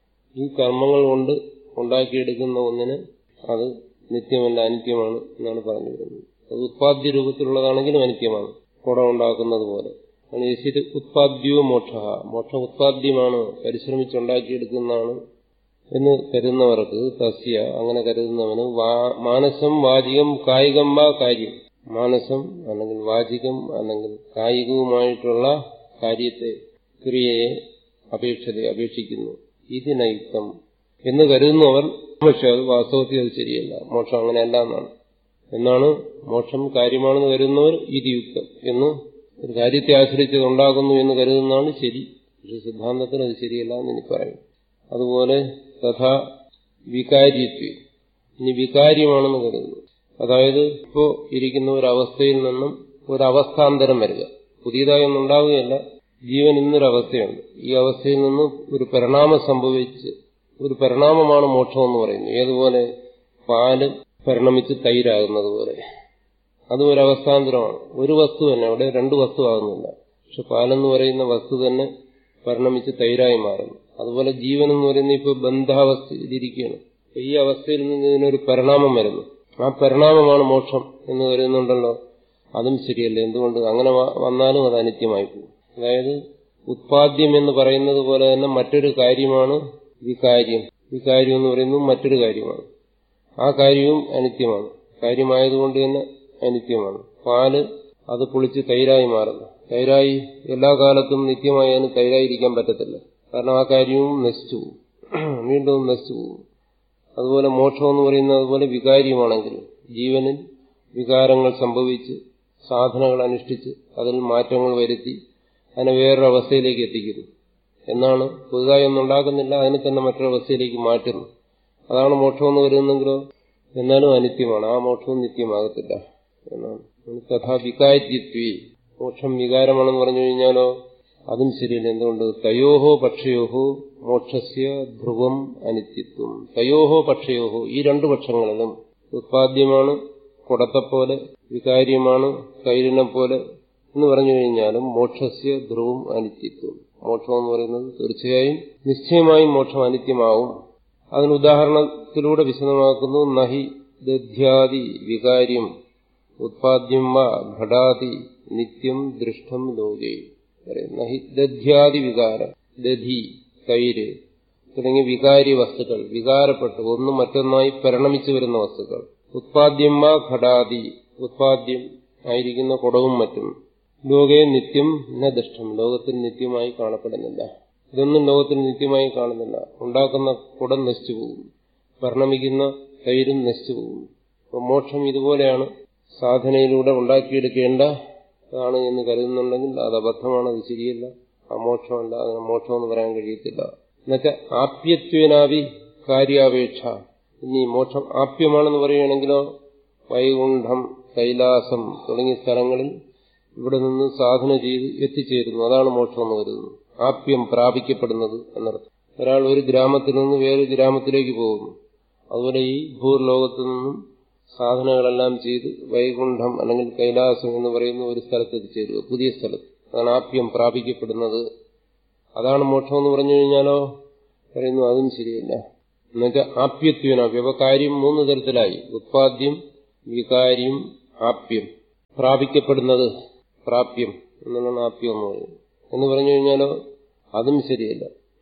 ഈ കർമ്മങ്ങൾ കൊണ്ട് ഉണ്ടാക്കിയെടുക്കുന്ന ഒന്നിന് അത് നിത്യമല്ല അനിത്യമാണ് എന്നാണ് പറഞ്ഞു വരുന്നത് അത് ഉത്പാദ്യ രൂപത്തിലുള്ളതാണെങ്കിലും അനിത്യമാണ് കുടം ഉണ്ടാക്കുന്നത് പോലെ യശിത് ഉത്പാദ്യവും മോക്ഷ മോക്ഷം ഉത്പാദ്യമാണ് പരിശ്രമിച്ചുണ്ടാക്കിയെടുക്കുന്നതാണ് എന്ന് കരുതുന്നവർക്ക് തസ്യ അങ്ങനെ കരുതുന്നവന് മാനസം വാചികം കായികം വാ കാര്യം മാനസം അല്ലെങ്കിൽ വാചികം അല്ലെങ്കിൽ കായികവുമായിട്ടുള്ള കാര്യത്തെ ക്രിയയെ അപേക്ഷത അപേക്ഷിക്കുന്നു ഇതിനയുക്തം എന്ന് കരുതുന്നവർ പക്ഷെ അത് വാസ്തവത്തിൽ അത് ശരിയല്ല മോക്ഷം അങ്ങനെയല്ല എന്നാണ് എന്നാണ് മോക്ഷം കാര്യമാണെന്ന് കരുതുന്നവർ ഇത് യുക്തം എന്ന് ഒരു കാര്യത്തെ ആശ്രയിച്ചത് ഉണ്ടാകുന്നു എന്ന് കരുതുന്നതാണ് ശരി പക്ഷെ സിദ്ധാന്തത്തിന് അത് ശരിയല്ല എന്ന് എനിക്ക് പറയും അതുപോലെ തഥാ വികാരിത്വം ഇനി വികാര്യമാണെന്ന് കരുതുന്നു അതായത് ഇപ്പോ ഇരിക്കുന്ന ഒരവസ്ഥയിൽ നിന്നും ഒരവസ്ഥാന്തരം വരിക പുതിയതായി ഒന്നും ഉണ്ടാവുകയല്ല ജീവൻ ഇന്നൊരവസ്ഥയുണ്ട് ഈ അവസ്ഥയിൽ നിന്ന് ഒരു പരിണാമം സംഭവിച്ച് ഒരു പരിണാമമാണ് മോക്ഷം എന്ന് പറയുന്നത് ഏതുപോലെ പാല് പരിണമിച്ച് തൈരാകുന്നത് പോലെ അതും ഒരു അവസ്ഥാന്തരമാണ് ഒരു വസ്തു തന്നെ അവിടെ രണ്ട് വസ്തു ആകുന്നില്ല പക്ഷെ പാലെന്ന് പറയുന്ന വസ്തു തന്നെ പരിണമിച്ച് തൈരായി മാറുന്നു അതുപോലെ ജീവൻ എന്ന് പറയുന്നത് ഇപ്പോൾ ബന്ധാവസ്ഥയിലിരിക്കുകയാണ് ഈ അവസ്ഥയിൽ നിന്ന് ഇതിനൊരു പരിണാമം വരുന്നു ആ പരിണാമമാണ് മോക്ഷം എന്ന് കരുതുന്നുണ്ടല്ലോ അതും ശരിയല്ല എന്തുകൊണ്ട് അങ്ങനെ വന്നാലും അത് അനിത്യമായി പോകും അതായത് ഉത്പാദ്യം എന്ന് പറയുന്നത് പോലെ തന്നെ മറ്റൊരു കാര്യമാണ് വികാര്യം വികാര്യം എന്ന് പറയുന്നത് മറ്റൊരു കാര്യമാണ് ആ കാര്യവും അനിത്യമാണ് കാര്യമായതുകൊണ്ട് തന്നെ അനിത്യമാണ് പാല് അത് പൊളിച്ച് തൈരായി മാറുന്നു തൈരായി എല്ലാ കാലത്തും നിത്യമായി അതിന് തൈരായിരിക്കാൻ പറ്റത്തില്ല കാരണം ആ കാര്യവും നശിച്ചു പോകും വീണ്ടും നശിച്ചു പോകും അതുപോലെ മോക്ഷം എന്ന് പറയുന്നത് അതുപോലെ വികാര്യമാണെങ്കിൽ ജീവനിൽ വികാരങ്ങൾ സംഭവിച്ച് സാധനങ്ങൾ അനുഷ്ഠിച്ച് അതിൽ മാറ്റങ്ങൾ വരുത്തി അതിനെ വേറൊരു അവസ്ഥയിലേക്ക് എത്തിക്കുന്നു എന്നാണ് പുതുതായി ഒന്നും ഉണ്ടാക്കുന്നില്ല അതിനെ തന്നെ മറ്റൊരവസ്ഥയിലേക്ക് മാറ്റുന്നു അതാണ് മോക്ഷം എന്ന് കരുതുന്നെങ്കിലോ എന്നാലും അനിത്യമാണ് ആ മോക്ഷവും നിത്യമാകത്തില്ല എന്നാണ് തഥാ വികാര്യത്വി മോക്ഷം വികാരമാണെന്ന് പറഞ്ഞു കഴിഞ്ഞാലോ അതും ശരിയല്ല എന്തുകൊണ്ട് തയോഹോ പക്ഷയോഹോ മോക്ഷസ്യ ധ്രുവം അനിത്യത്വം തയോഹോ പക്ഷയോഹോ ഈ രണ്ടു പക്ഷങ്ങളിലും ഉത്പാദ്യമാണ് കുടത്തെപ്പോലെ വികാര്യമാണ് കൈരിനെ പോലെ എന്ന് പറഞ്ഞു കഴിഞ്ഞാലും മോക്ഷസ്യ ധ്രുവം അനിത്യത്വം മോക്ഷം എന്ന് പറയുന്നത് തീർച്ചയായും നിശ്ചയമായും മോക്ഷം അനിത്യമാവും അതിന് ഉദാഹരണത്തിലൂടെ വിശദമാക്കുന്നു നഹി ദധ്യാദി വികാര്യം ഉത്പാദ്യം വാ ഘടാതി നിത്യം ദൃഷ്ടം ലോകേ നഹി ദധ്യാദി വികാരം ദധി തൈര് തുടങ്ങിയ വികാരി വസ്തുക്കൾ വികാരപ്പെട്ട് ഒന്നും മറ്റൊന്നായി പരിണമിച്ചു വരുന്ന വസ്തുക്കൾ ഉത്പാദ്യം വാ ഘടാതി ഉത്പാദ്യം ആയിരിക്കുന്ന കുടവും മറ്റും ലോകേ നിത്യം ന ദൃഷ്ടം ലോകത്തിൽ നിത്യമായി കാണപ്പെടുന്നില്ല ഇതൊന്നും ലോകത്തിൽ നിത്യമായി കാണുന്നില്ല ഉണ്ടാക്കുന്ന കുടം നശിച്ചു പോകും പരിണമിക്കുന്ന തൈരും നശിച്ചു പോകും അപ്പോൾ മോക്ഷം ഇതുപോലെയാണ് സാധനയിലൂടെ ഉണ്ടാക്കിയെടുക്കേണ്ട ആണ് എന്ന് കരുതുന്നുണ്ടെങ്കിൽ അത് അബദ്ധമാണ് അത് ശരിയല്ല ആ മോക്ഷമല്ല അതിന് മോക്ഷമെന്ന് പറയാൻ കഴിയത്തില്ല എന്നുവെച്ചാൽ ആപ്യത്വനാവി കാര്യാപേക്ഷ ഇനി മോക്ഷം ആപ്യമാണെന്ന് പറയുകയാണെങ്കിലോ വൈകുണ്ഠം കൈലാസം തുടങ്ങിയ സ്ഥലങ്ങളിൽ ഇവിടെ നിന്ന് സാധന ചെയ്ത് എത്തിച്ചേരുന്നു അതാണ് മോക്ഷം എന്ന് കരുതുന്നു ആപ്യം പ്രാപിക്കപ്പെടുന്നത് എന്നർത്ഥം ഒരാൾ ഒരു ഗ്രാമത്തിൽ നിന്ന് വേറൊരു ഗ്രാമത്തിലേക്ക് പോകുന്നു അതുപോലെ ഈ ഭൂർലോകത്തു നിന്നും സാധനങ്ങളെല്ലാം ചെയ്ത് വൈകുണ്ഠം അല്ലെങ്കിൽ കൈലാസം എന്ന് പറയുന്ന ഒരു സ്ഥലത്ത് എത്തിച്ചേരുക പുതിയ സ്ഥലത്ത് അതാണ് ആപ്യം പ്രാപിക്കപ്പെടുന്നത് അതാണ് മോക്ഷം എന്ന് പറഞ്ഞു കഴിഞ്ഞാലോ പറയുന്നു അതും ശരിയല്ല എന്നുവെച്ചാൽ ആപ്യത്വനാപ്യം അപ്പൊ കാര്യം മൂന്ന് തരത്തിലായി ഉത്പാദ്യം വികാര്യം ആപ്യം പ്രാപിക്കപ്പെടുന്നത് പ്രാപ്യം എന്നുള്ളതാണ് ആപ്യം എന്ന് പറയുന്നത് എന്ന് പറഞ്ഞു കഴിഞ്ഞാലോ അതും ശരിയല്ല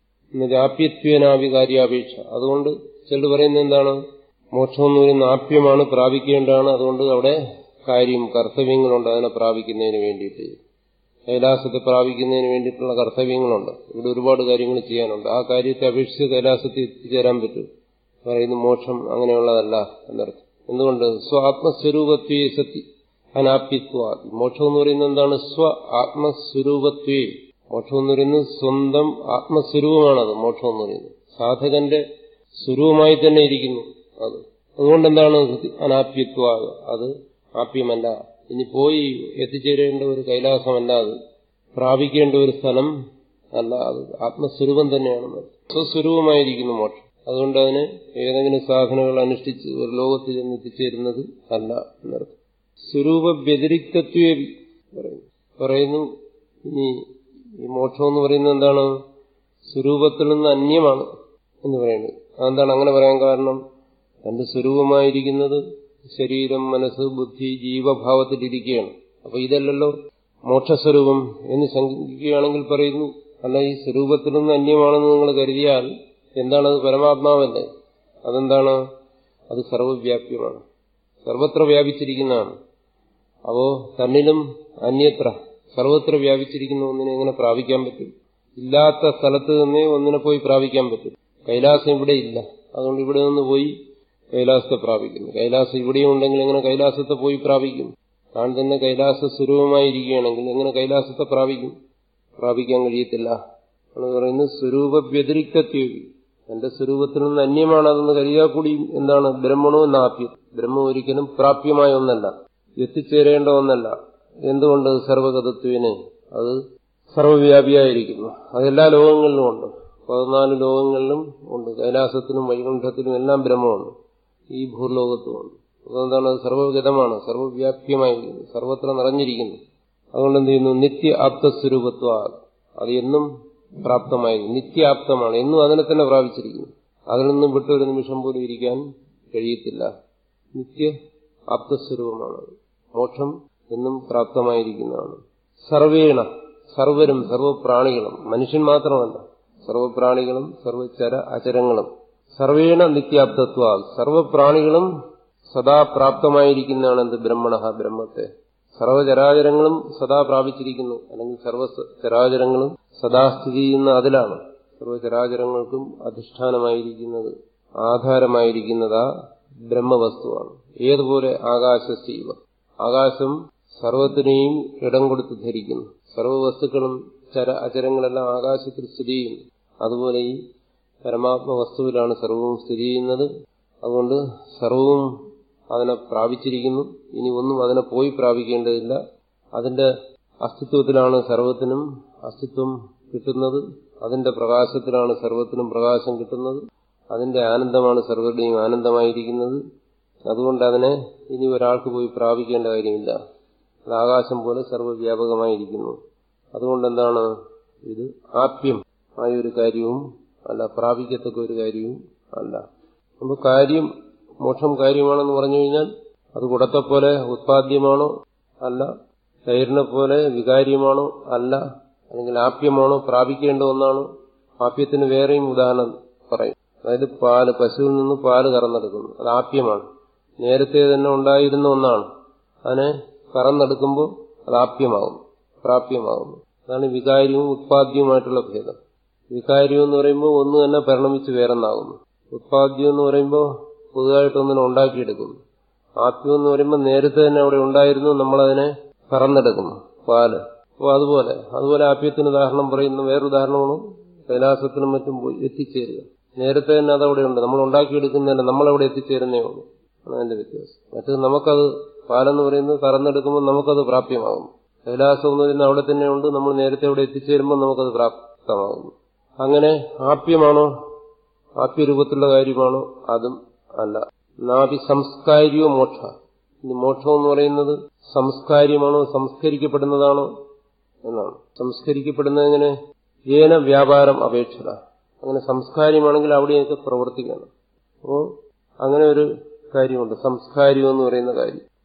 ആപ്യത്വേനാവികാര്യാപേക്ഷ അതുകൊണ്ട് ചിലർ പറയുന്നത് എന്താണ് മോക്ഷം എന്ന് പറയുന്ന ആപ്യമാണ് പ്രാപിക്കേണ്ടതാണ് അതുകൊണ്ട് അവിടെ കാര്യം കർത്തവ്യങ്ങളുണ്ട് അതിനെ പ്രാപിക്കുന്നതിന് വേണ്ടിയിട്ട് കൈലാസത്തെ പ്രാപിക്കുന്നതിന് വേണ്ടിയിട്ടുള്ള കർത്തവ്യങ്ങളുണ്ട് ഇവിടെ ഒരുപാട് കാര്യങ്ങൾ ചെയ്യാനുണ്ട് ആ കാര്യത്തെ അപേക്ഷിച്ച് കൈലാസത്തിൽ എത്തിച്ചേരാൻ പറ്റും പറയുന്നു മോക്ഷം അങ്ങനെയുള്ളതല്ല എന്നർത്ഥം എന്തുകൊണ്ട് സ്വ ആത്മസ്വരൂപത്വേ സത്യ അനാപ്യത്വ മോക്ഷം എന്ന് പറയുന്നത് എന്താണ് സ്വ ആത്മസ്വരൂപത്വേ മോക്ഷം എന്ന് പറയുന്നത് സ്വന്തം ആത്മസ്വരൂപമാണത് മോക്ഷം എന്ന് പറയുന്നത് സാധകന്റെ സ്വരൂപമായി തന്നെ ഇരിക്കുന്നു അത് അതുകൊണ്ട് എന്താണ് അനാപ്യത്വ അത് ആപ്യമല്ല ഇനി പോയി എത്തിച്ചേരേണ്ട ഒരു കൈലാസമല്ല അത് പ്രാപിക്കേണ്ട ഒരു സ്ഥലം അല്ല അത് ആത്മസ്വരൂപം തന്നെയാണ് സ്വസ്വരൂപമായിരിക്കുന്നു മോക്ഷം അതുകൊണ്ട് അതിന് ഏതെങ്കിലും സാധനങ്ങൾ അനുഷ്ഠിച്ച് ഒരു ലോകത്ത് ചെന്ന് എത്തിച്ചേരുന്നത് അല്ല എന്നർത്ഥം സ്വരൂപ വ്യതിരിക്തത്വേ പറയുന്നു പറയുന്നു ഇനി ഈ മോക്ഷം എന്ന് പറയുന്നത് എന്താണ് സ്വരൂപത്തിൽ നിന്ന് അന്യമാണ് എന്ന് പറയുന്നത് അതെന്താണ് അങ്ങനെ പറയാൻ കാരണം തന്റെ സ്വരൂപമായിരിക്കുന്നത് ശരീരം മനസ്സ് ബുദ്ധി ജീവഭാവത്തിലിരിക്കുകയാണ് അപ്പൊ ഇതല്ലല്ലോ മോക്ഷസ്വരൂപം എന്ന് ശങ്കിക്കുകയാണെങ്കിൽ പറയുന്നു അല്ല ഈ സ്വരൂപത്തിൽ നിന്ന് അന്യമാണെന്ന് നിങ്ങൾ കരുതിയാൽ എന്താണത് പരമാത്മാവല്ലേ അതെന്താണ് അത് സർവവ്യാപ്യമാണ് സർവത്ര വ്യാപിച്ചിരിക്കുന്നതാണ് അപ്പോ തന്നിലും അന്യത്ര സർവത്ര വ്യാപിച്ചിരിക്കുന്ന ഒന്നിനെ എങ്ങനെ പ്രാപിക്കാൻ പറ്റും ഇല്ലാത്ത സ്ഥലത്ത് നിന്നേ ഒന്നിനെ പോയി പ്രാപിക്കാൻ പറ്റും കൈലാസം ഇവിടെ ഇല്ല അതുകൊണ്ട് ഇവിടെ നിന്ന് പോയി കൈലാസത്തെ പ്രാപിക്കുന്നു കൈലാസം ഇവിടെയും ഉണ്ടെങ്കിൽ എങ്ങനെ കൈലാസത്തെ പോയി പ്രാപിക്കും താൻ തന്നെ കൈലാസ സ്വരൂപമായിരിക്കുകയാണെങ്കിൽ എങ്ങനെ കൈലാസത്തെ പ്രാപിക്കും പ്രാപിക്കാൻ കഴിയത്തില്ല എന്ന് പറയുന്നത് സ്വരൂപ വ്യതിരിക്തത്വ എന്റെ സ്വരൂപത്തിൽ നിന്ന് അന്യമാണതെന്ന് കരുതിയാൽ കൂടി എന്താണ് ബ്രഹ്മണോ എന്നാപ്യം ബ്രഹ്മം ഒരിക്കലും പ്രാപ്യമായ ഒന്നല്ല എത്തിച്ചേരേണ്ട ഒന്നല്ല എന്തുകൊണ്ട് സർവഗതത്വന് അത് സർവവ്യാപിയായിരിക്കുന്നു അത് എല്ലാ ലോകങ്ങളിലും ഉണ്ട് പതിനാല് ലോകങ്ങളിലും ഉണ്ട് കൈലാസത്തിനും വൈകുണ്ഠത്തിനും എല്ലാം ബ്രഹ്മമുണ്ട് ഈ ഭൂലോകത്തുമുണ്ട് അതുകൊണ്ടാണ് അത് സർവഗതമാണ് സർവവ്യാപ്യമായിരിക്കുന്നു സർവത്ര നിറഞ്ഞിരിക്കുന്നു അതുകൊണ്ട് എന്ത് ചെയ്യുന്നു നിത്യ ആപ്തസ്വരൂപത്വ അത് എന്നും പ്രാപ്തമായിരുന്നു നിത്യാപ്തമാണ് എന്നും അതിനെ തന്നെ പ്രാപിച്ചിരിക്കുന്നു അതിൽ നിന്നും വിട്ടൊരു നിമിഷം പോലും ഇരിക്കാൻ കഴിയത്തില്ല നിത്യ ആപ്തസ്വരൂപമാണ് മോക്ഷം എന്നും പ്രാപ്തമായിരിക്കുന്നതാണ് സർവേണ സർവരും സർവപ്രാണികളും മനുഷ്യൻ മാത്രമല്ല സർവപ്രാണികളും സർവചര അചരങ്ങളും സർവേണ നിത്യാപ്തത്വ സർവപ്രാണികളും സദാ പ്രാപ്തമായിരിക്കുന്നതാണ് എന്ത് ബ്രഹ്മണ ബ്രഹ്മത്തെ സർവചരാചരങ്ങളും സദാ പ്രാപിച്ചിരിക്കുന്നു അല്ലെങ്കിൽ സർവ ചരാചരങ്ങളും സദാ സ്ഥിതി ചെയ്യുന്ന അതിലാണ് സർവചരാചരങ്ങൾക്കും അധിഷ്ഠാനമായിരിക്കുന്നത് ആധാരമായിരിക്കുന്നത് ആ ബ്രഹ്മവസ്തുവാണ് ഏതുപോലെ ആകാശശീവ ആകാശം സർവത്തിനെയും ഇടം കൊടുത്ത് ധരിക്കുന്നു സർവവസ്തുക്കളും ചര അചരങ്ങളെല്ലാം ആകാശത്തിൽ സ്ഥിതി ചെയ്യുന്നു അതുപോലെ ഈ പരമാത്മ വസ്തുവിലാണ് സർവവും സ്ഥിതി ചെയ്യുന്നത് അതുകൊണ്ട് സർവവും അതിനെ പ്രാപിച്ചിരിക്കുന്നു ഇനി ഒന്നും അതിനെ പോയി പ്രാപിക്കേണ്ടതില്ല അതിന്റെ അസ്തിത്വത്തിലാണ് സർവത്തിനും അസ്തിത്വം കിട്ടുന്നത് അതിന്റെ പ്രകാശത്തിലാണ് സർവത്തിനും പ്രകാശം കിട്ടുന്നത് അതിന്റെ ആനന്ദമാണ് സർവരുടെയും ആനന്ദമായിരിക്കുന്നത് അതുകൊണ്ട് അതിനെ ഇനി ഒരാൾക്ക് പോയി പ്രാപിക്കേണ്ട കാര്യമില്ല അത് ആകാശം പോലെ സർവ്വവ്യാപകമായിരിക്കുന്നു അതുകൊണ്ട് എന്താണ് ഇത് ആപ്യം ആയ ഒരു കാര്യവും അല്ല പ്രാപിക്കത്തക്ക ഒരു കാര്യവും അല്ല അപ്പൊ കാര്യം മോക്ഷം കാര്യമാണെന്ന് പറഞ്ഞു കഴിഞ്ഞാൽ അത് കുടത്തെപ്പോലെ ഉത്പാദ്യമാണോ അല്ല തൈരിനെ പോലെ വികാര്യമാണോ അല്ല അല്ലെങ്കിൽ ആപ്യമാണോ പ്രാപിക്കേണ്ട ഒന്നാണോ ആപ്യത്തിന് വേറെയും ഉദാഹരണം പറയും അതായത് പാല് പശുവിൽ നിന്ന് പാല് കറന്നെടുക്കുന്നു അത് ആപ്യമാണ് നേരത്തെ തന്നെ ഉണ്ടായിരുന്ന ഒന്നാണ് അതിനെ കറന്നെടുക്കുമ്പോൾ അത് ആപ്യമാകുന്നു പ്രാപ്യമാകുന്നു അതാണ് വികാര്യവും ഉത്പാദ്യവുമായിട്ടുള്ള ഭേദം വികാര്യം എന്ന് പറയുമ്പോൾ ഒന്ന് തന്നെ പരിണമിച്ച് വേറെന്നാകുന്നു ഉത്പാദ്യം എന്ന് പറയുമ്പോൾ പുതുതായിട്ടൊന്നിനെ ഉണ്ടാക്കിയെടുക്കുന്നു ആപ്യം എന്ന് പറയുമ്പോൾ നേരത്തെ തന്നെ അവിടെ ഉണ്ടായിരുന്നു നമ്മളതിനെ കറന്നെടുക്കുന്നു പാല് അപ്പോൾ അതുപോലെ അതുപോലെ ആപ്യത്തിന് ഉദാഹരണം പറയുന്ന വേറൊരു ഉദാഹരണമാണ് കൈലാസത്തിനും മറ്റും പോയി എത്തിച്ചേരുക നേരത്തെ തന്നെ അതവിടെ ഉണ്ട് നമ്മൾ ഉണ്ടാക്കിയെടുക്കുന്നതല്ല നമ്മളവിടെ എത്തിച്ചേരുന്നേ ഉള്ളൂ ആണ് അതിന്റെ വ്യത്യാസം മറ്റത് നമുക്കത് പാലെന്ന് പറയുന്നത് കറന്നെടുക്കുമ്പോൾ നമുക്കത് പ്രാപ്യമാകുന്നു കൈലാസം എന്ന് പറയുന്നത് അവിടെ തന്നെ ഉണ്ട് നമ്മൾ നേരത്തെ അവിടെ എത്തിച്ചേരുമ്പോൾ നമുക്കത് പ്രാപ്തമാകുന്നു അങ്ങനെ ആപ്യമാണോ ആപ്യരൂപത്തിലുള്ള കാര്യമാണോ അതും അല്ല നാഭി സംസ്കാരിയോ മോക്ഷ ഇനി മോക്ഷം എന്ന് പറയുന്നത് സംസ്കാര്യമാണോ സംസ്കരിക്കപ്പെടുന്നതാണോ എന്നാണ് സംസ്കരിക്കപ്പെടുന്നത് എങ്ങനെ ഏന വ്യാപാരം അപേക്ഷത അങ്ങനെ സംസ്കാര്യമാണെങ്കിൽ അവിടെയൊക്കെ പ്രവർത്തിക്കണം അപ്പോ അങ്ങനെ ഒരു കാര്യമുണ്ട് സംസ്കാരം എന്ന് പറയുന്ന കാര്യം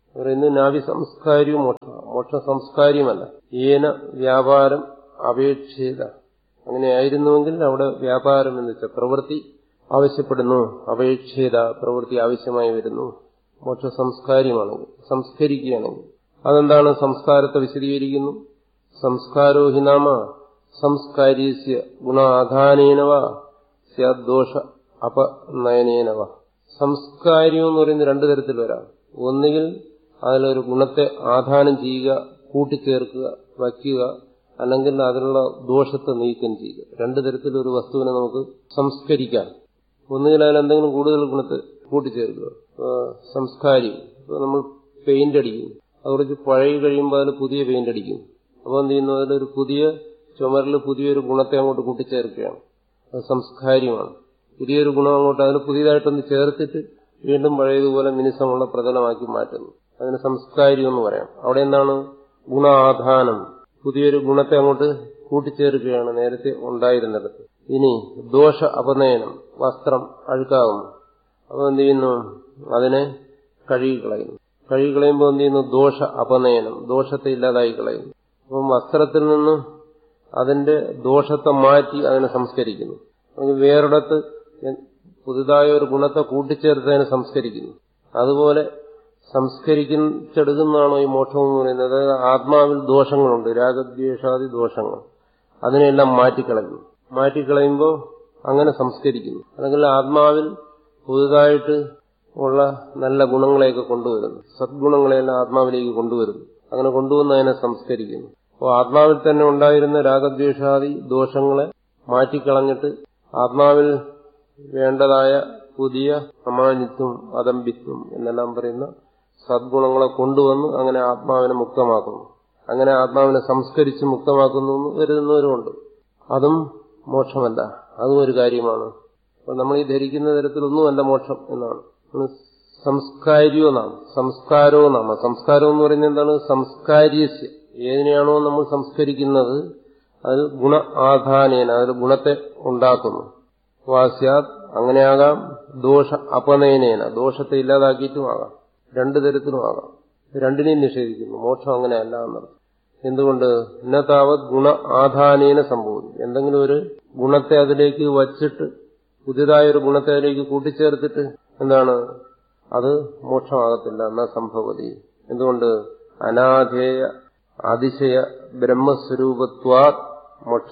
പറയുന്നത് നാവി സംസ്കാരിയും മോക്ഷ മോക്ഷ സംസ്കാരിയുമല്ല ഏന വ്യാപാരം അപേക്ഷിത അങ്ങനെയായിരുന്നുവെങ്കിൽ അവിടെ വ്യാപാരം എന്ന് വെച്ചാൽ പ്രവൃത്തി ആവശ്യപ്പെടുന്നു അപേക്ഷിത പ്രവൃത്തി ആവശ്യമായി വരുന്നു മോക്ഷ സംസ്കാര്യമാണെങ്കിൽ സംസ്കരിക്കുകയാണെങ്കിൽ അതെന്താണ് സംസ്കാരത്തെ വിശദീകരിക്കുന്നു സംസ്കാരോ ഹി നാമ സംസ്കാര്യസ്യ ഗുണാധാനേനവ സ്യാദോഷ അപനയനേനവ സംസ്കാര്യം എന്ന് പറയുന്നത് രണ്ടു തരത്തിൽ വരാം ഒന്നുകിൽ അതിലൊരു ഗുണത്തെ ആധാനം ചെയ്യുക കൂട്ടിച്ചേർക്കുക വയ്ക്കുക അല്ലെങ്കിൽ അതിനുള്ള ദോഷത്തെ നീക്കം ചെയ്യുക രണ്ടു തരത്തിലൊരു വസ്തുവിനെ നമുക്ക് സംസ്കരിക്കാം ഒന്നുകിൽ അതിൽ എന്തെങ്കിലും കൂടുതൽ ഗുണത്തെ കൂട്ടിച്ചേർക്കുക സംസ്കാരി നമ്മൾ പെയിന്റ് അടിക്കും അത് കുറച്ച് പഴകി കഴിയുമ്പോൾ അതിൽ പുതിയ പെയിന്റ് അടിക്കും അപ്പോൾ എന്ത് ചെയ്യുന്നു അതിലൊരു പുതിയ ചുമരിൽ പുതിയൊരു ഗുണത്തെ അങ്ങോട്ട് കൂട്ടിച്ചേർക്കുകയാണ് അത് സംസ്കാര്യമാണ് പുതിയൊരു ഗുണം അങ്ങോട്ട് അതിന് പുതിയതായിട്ടൊന്ന് ചേർത്തിട്ട് വീണ്ടും പഴയതുപോലെ മിനുസമുള്ള പ്രതലമാക്കി മാറ്റുന്നു അതിന് സംസ്കാരം എന്ന് പറയാം അവിടെ എന്താണ് ഗുണാധാനം പുതിയൊരു ഗുണത്തെ അങ്ങോട്ട് കൂട്ടിച്ചേർക്കുകയാണ് നേരത്തെ ഉണ്ടായിരുന്നിടത്ത് ഇനി ദോഷ അപനയനം വസ്ത്രം അഴുക്കാകുന്നു അപ്പോൾ എന്ത് ചെയ്യുന്നു അതിനെ കഴുകിക്കളയുന്നു കഴുകിക്കളയുമ്പോൾ എന്ത് ചെയ്യുന്നു ദോഷ അപനയനം ദോഷത്തെ ഇല്ലാതായി കളയുന്നു അപ്പം വസ്ത്രത്തിൽ നിന്ന് അതിന്റെ ദോഷത്തെ മാറ്റി അതിനെ സംസ്കരിക്കുന്നു വേറൊരിടത്ത് പുതുതായ ഒരു ഗുണത്തെ കൂട്ടിച്ചേർത്ത് അതിനെ സംസ്കരിക്കുന്നു അതുപോലെ സംസ്കരിച്ചെടുക്കുന്നതാണോ ഈ മോക്ഷം എന്ന് പറയുന്നത് അതായത് ആത്മാവിൽ ദോഷങ്ങളുണ്ട് രാഗദ്വേഷാദി ദോഷങ്ങൾ അതിനെല്ലാം മാറ്റിക്കളയുന്നു മാറ്റിക്കളയുമ്പോൾ അങ്ങനെ സംസ്കരിക്കുന്നു അല്ലെങ്കിൽ ആത്മാവിൽ പുതുതായിട്ട് ഉള്ള നല്ല ഗുണങ്ങളെയൊക്കെ കൊണ്ടുവരുന്നു സദ്ഗുണങ്ങളെല്ലാം ആത്മാവിലേക്ക് കൊണ്ടുവരുന്നു അങ്ങനെ കൊണ്ടുവന്ന് അതിനെ സംസ്കരിക്കുന്നു അപ്പോൾ ആത്മാവിൽ തന്നെ ഉണ്ടായിരുന്ന രാഗദ്വേഷാദി ദോഷങ്ങളെ മാറ്റിക്കളഞ്ഞിട്ട് ആത്മാവിൽ വേണ്ടതായ പുതിയ അമാനിത്വം അതമ്പിത്വം എന്നെല്ലാം പറയുന്ന സദ്ഗുണങ്ങളെ കൊണ്ടുവന്ന് അങ്ങനെ ആത്മാവിനെ മുക്തമാക്കുന്നു അങ്ങനെ ആത്മാവിനെ സംസ്കരിച്ച് മുക്തമാക്കുന്നു എന്ന് കരുതുന്നവരുമുണ്ട് അതും മോക്ഷമല്ല അതും ഒരു കാര്യമാണ് അപ്പൊ നമ്മൾ ഈ ധരിക്കുന്ന തരത്തിലൊന്നുമല്ല മോക്ഷം എന്നാണ് സംസ്കാരിയോ നാം സംസ്കാരോ നാമ സംസ്കാരം എന്ന് പറയുന്നത് എന്താണ് സംസ്കാര്യസ്യ ഏതിനെയാണോ നമ്മൾ സംസ്കരിക്കുന്നത് അതിൽ ഗുണ ആധാനേന അതിൽ ഗുണത്തെ ഉണ്ടാക്കുന്നു വാസ്യാത് അങ്ങനെയാകാം ദോഷ അപനയനേന ദോഷത്തെ ഇല്ലാതാക്കിയിട്ടുമാകാം രണ്ടു തരത്തിലുമാകാം രണ്ടിനെയും നിഷേധിക്കുന്നു മോക്ഷം അങ്ങനെയല്ല എന്നർത്ഥം എന്തുകൊണ്ട് ഇന്നത്താവത് ഗുണ ആധാനേന സംഭവിക്കും എന്തെങ്കിലും ഒരു ഗുണത്തെ അതിലേക്ക് വച്ചിട്ട് പുതിയതായ ഒരു ഗുണത്തെ അതിലേക്ക് കൂട്ടിച്ചേർത്തിട്ട് എന്താണ് അത് മോക്ഷമാകത്തില്ല എന്ന സംഭവതി എന്തുകൊണ്ട് അനാധേയ അതിശയ ബ്രഹ്മസ്വരൂപത്വാ മോക്ഷ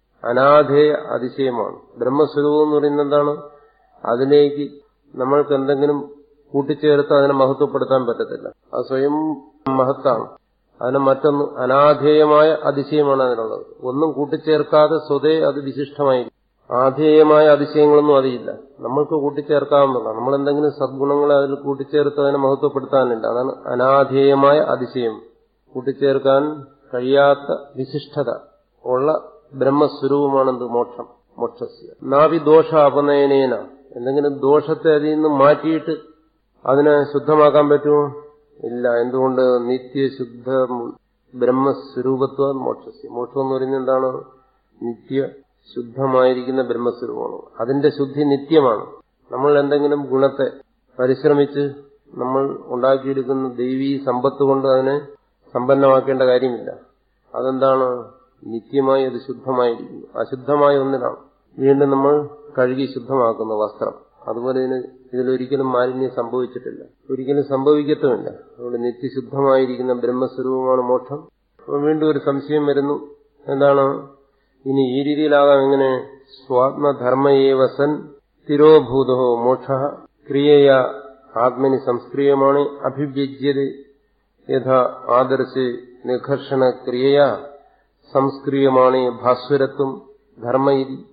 അനാധേയ അതിശയമാണ് ബ്രഹ്മസ്വരൂപം എന്ന് പറയുന്നത് എന്താണ് അതിലേക്ക് നമ്മൾക്ക് എന്തെങ്കിലും കൂട്ടിച്ചേർത്ത് അതിനെ മഹത്വപ്പെടുത്താൻ പറ്റത്തില്ല അത് സ്വയം മഹത്താണ് അതിന് മറ്റൊന്ന് അനാധേയമായ അതിശയമാണ് അതിനുള്ളത് ഒന്നും കൂട്ടിച്ചേർക്കാതെ സ്വതേ അത് വിശിഷ്ടമായിരിക്കും ആധേയമായ അതിശയങ്ങളൊന്നും അതില്ല നമ്മൾക്ക് കൂട്ടിച്ചേർക്കാവുന്നതാണ് നമ്മൾ എന്തെങ്കിലും സദ്ഗുണങ്ങളെ അതിൽ കൂട്ടിച്ചേർത്ത് അതിനെ മഹത്വപ്പെടുത്താനില്ല അതാണ് അനാധേയമായ അതിശയം കൂട്ടിച്ചേർക്കാൻ കഴിയാത്ത വിശിഷ്ടത ഉള്ള ബ്രഹ്മസ്വരൂപമാണെന്ത് മോക്ഷം മോക്ഷസ്യ നാവി ദോഷ അപനയനേന എന്തെങ്കിലും ദോഷത്തെ അതിൽ നിന്ന് മാറ്റിയിട്ട് അതിനെ ശുദ്ധമാക്കാൻ പറ്റുമോ ഇല്ല എന്തുകൊണ്ട് നിത്യശുദ്ധ ബ്രഹ്മസ്വരൂപത്വ മോക്ഷസ്യ മോക്ഷം എന്ന് പറയുന്നത് എന്താണ് നിത്യ ശുദ്ധമായിരിക്കുന്ന ബ്രഹ്മസ്വരൂപമാണ് അതിന്റെ ശുദ്ധി നിത്യമാണ് നമ്മൾ എന്തെങ്കിലും ഗുണത്തെ പരിശ്രമിച്ച് നമ്മൾ ഉണ്ടാക്കിയെടുക്കുന്ന ദൈവീ സമ്പത്ത് കൊണ്ട് അതിനെ സമ്പന്നമാക്കേണ്ട കാര്യമില്ല അതെന്താണ് നിത്യമായി അത് ശുദ്ധമായിരിക്കുന്നു അശുദ്ധമായ ഒന്നിനാണ് വീണ്ടും നമ്മൾ കഴുകി ശുദ്ധമാക്കുന്ന വസ്ത്രം അതുപോലെ ഇതിന് ഇതിലൊരിക്കലും മാലിന്യം സംഭവിച്ചിട്ടില്ല ഒരിക്കലും സംഭവിക്കത്തുമില്ല അതുകൊണ്ട് നിത്യശുദ്ധമായിരിക്കുന്ന ബ്രഹ്മസ്വരൂപമാണ് മോക്ഷം അപ്പോൾ വീണ്ടും ഒരു സംശയം വരുന്നു എന്താണ് ഇനി ഈ രീതിയിലാകാം എങ്ങനെ സ്വാത്മധർമ്മയേവ സൻ സ്ഥിരോഭൂതോ മോക്ഷ ക്രിയയ ആത്മനി സംസ്ക്രിയമാണ് അഭിവ്യജ്യത യഥാ ആദർശ് നിഘർഷണ ക്രിയയ സംസ്ക്രിയമാണ് ഭാസ്വരത്വം ധർമ്മ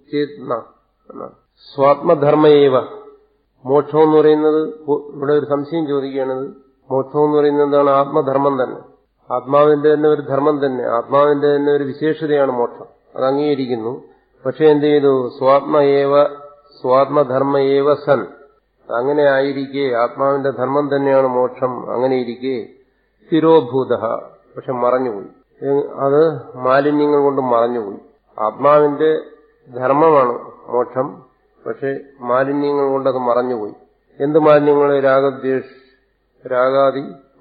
സ്വാത്മധർമ്മയേവ മോക്ഷം എന്ന് പറയുന്നത് ഇവിടെ ഒരു സംശയം ചോദിക്കുകയാണത് മോക്ഷം എന്ന് പറയുന്നത് എന്താണ് ആത്മധർമ്മം തന്നെ ആത്മാവിന്റെ തന്നെ ഒരു ധർമ്മം തന്നെ ആത്മാവിന്റെ തന്നെ ഒരു വിശേഷതയാണ് മോക്ഷം അത് അംഗീകരിക്കുന്നു പക്ഷെ എന്ത് ചെയ്തു സ്വാത്മയേവ സ്വാത്മധർമ്മയേവ സൻ അങ്ങനെ ആയിരിക്കെ ആത്മാവിന്റെ ധർമ്മം തന്നെയാണ് മോക്ഷം അങ്ങനെ ഇരിക്കെ സ്ഥിരോഭൂത പക്ഷെ മറഞ്ഞുപോയി അത് മാലിന്യങ്ങൾ കൊണ്ട് മറഞ്ഞുപോയി ആത്മാവിന്റെ ധർമ്മമാണ് മോക്ഷം പക്ഷെ മാലിന്യങ്ങൾ കൊണ്ടത് മറഞ്ഞുപോയി എന്ത് മാലിന്യങ്ങൾ രാഗദ്വേഷ് രാഗാദി